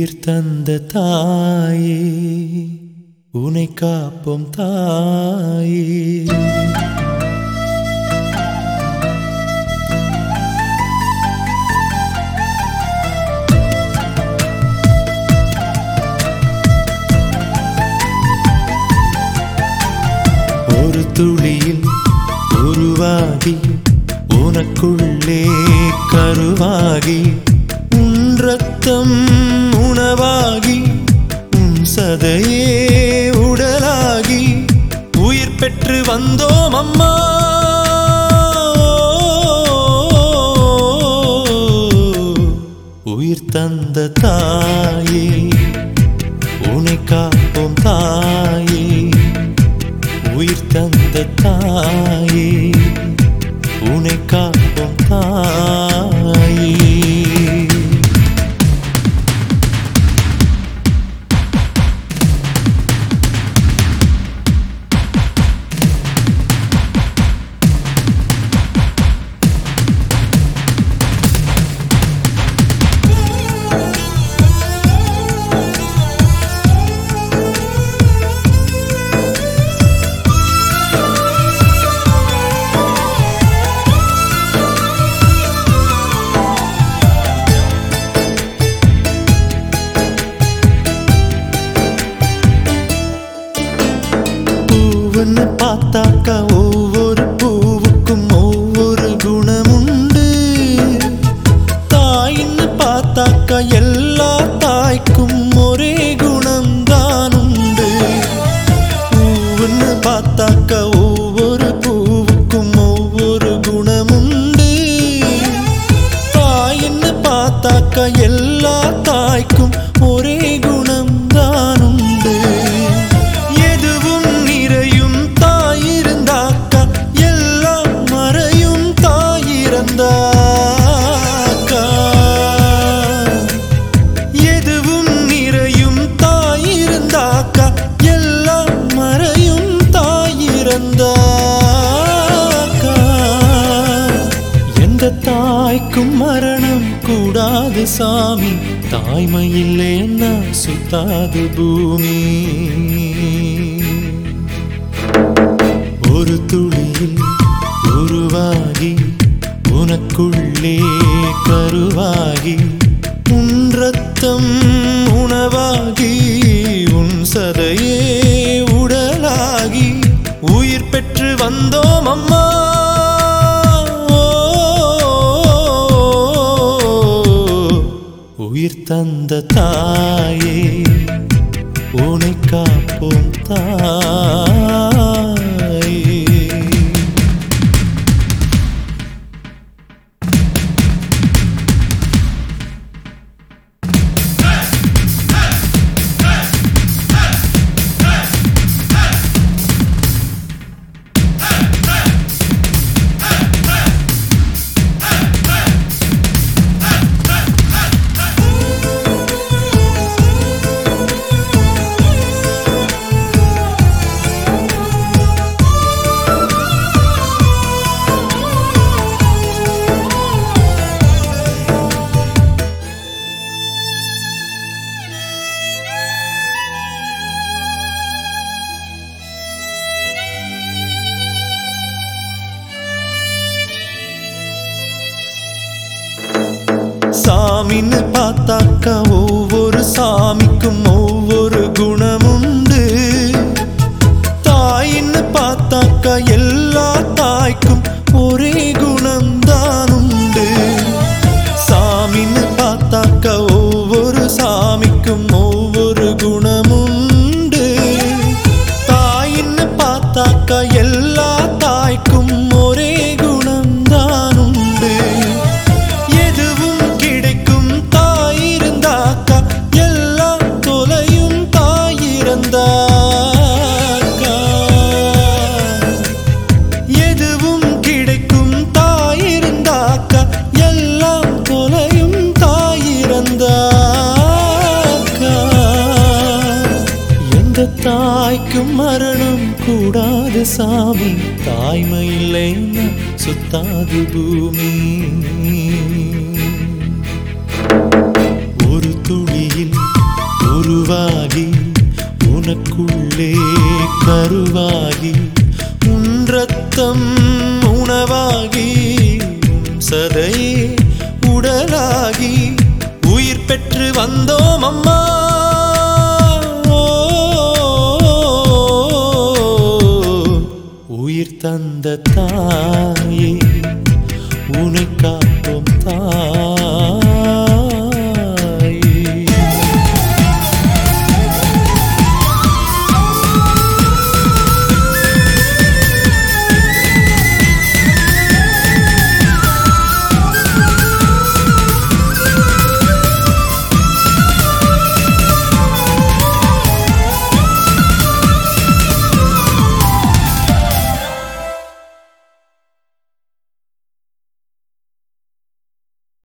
உயிர் தந்த தாயே உனை காப்போம் தாயே ஒரு துளியில் உருவாகி உனக்குள்ளே கருவாகி உன் ரத்தம் உணவாகி உன் சதையே உடலாகி உயிர் பெற்று வந்தோம் அம்மா உயிர் தந்த தாயே உனை காப்போம் தாயே உயிர் தந்த தாயே உனை காப்போம் தாயே பூவுன்னு பார்த்தாக்கா ஒவ்வொரு பூவுக்கும் ஒவ்வொரு குணமுண்டு தாயின்னு பார்த்தாக்கா எல்லா தாய்க்கும் ஒரே குணம்தான் உண்டு பூவுன்னு பார்த்தாக்கா ஒவ்வொரு பூவுக்கும் ஒவ்வொரு குணமுண்டு தாயின்னு பார்த்தாக்கா எல்லா தாய்க்கும் ஒரே குணம்தான் உண்டு எதுவும் நிறையும் தாயிருந்தாக்கா எல்லாம் மறையும் தாயிரந்தாக்கா எதுவும் நிறையும் தாயிருந்தாக்கா எல்லாம் மறையும் தாயிரந்தாக்கா எந்த தாய்க்கும் மரணம் கூடாது சாமி தாய்மை இல்லைன்னா சுத்தாது பூமி ஒரு துளியில் உருவாகி உனக்குள்ளே கருவாகி உன் ரத்தம் உணவாகி உன் சதையே உடலாகி உயிர் பெற்று வந்தோம் அம்மா உயிர் தந்த தாயே உனை காப்போம் தாயே சாமின்னு பார்த்தாக்கா ஒவ்வொரு சாமிக்கும் ஒவ்வொரு குணமுண்டு தாயின்னு பார்த்தாக்கா எல்லா தாய்க்கும் ஒரே குணம்தான் உண்டு சாமின்னு பார்த்தாக்கா ஒவ்வொரு சாமிக்கும் ஒவ்வொரு குணமுண்டு தாயின்னு பார்த்தாக்கா எல்லா தாய்க்கும் ஒரே குணம்தான் உண்டு எதுவும் கிடைக்கும் தாயிருந்தாக்கா எல்லாம் தொலையும் தாயிருந்தாக்கா எதுவும் கிடைக்கும் தாயிருந்தாக்கா எல்லாம் தொலையும் தாயிருந்தாக்கா எந்த தாய்க்கும் மரணம் கூடாது சாமி தாய்மை இல்லைன்னா சுத்தாது பூமி ஒரு துளியில் தந்த தாயே உனை காக்க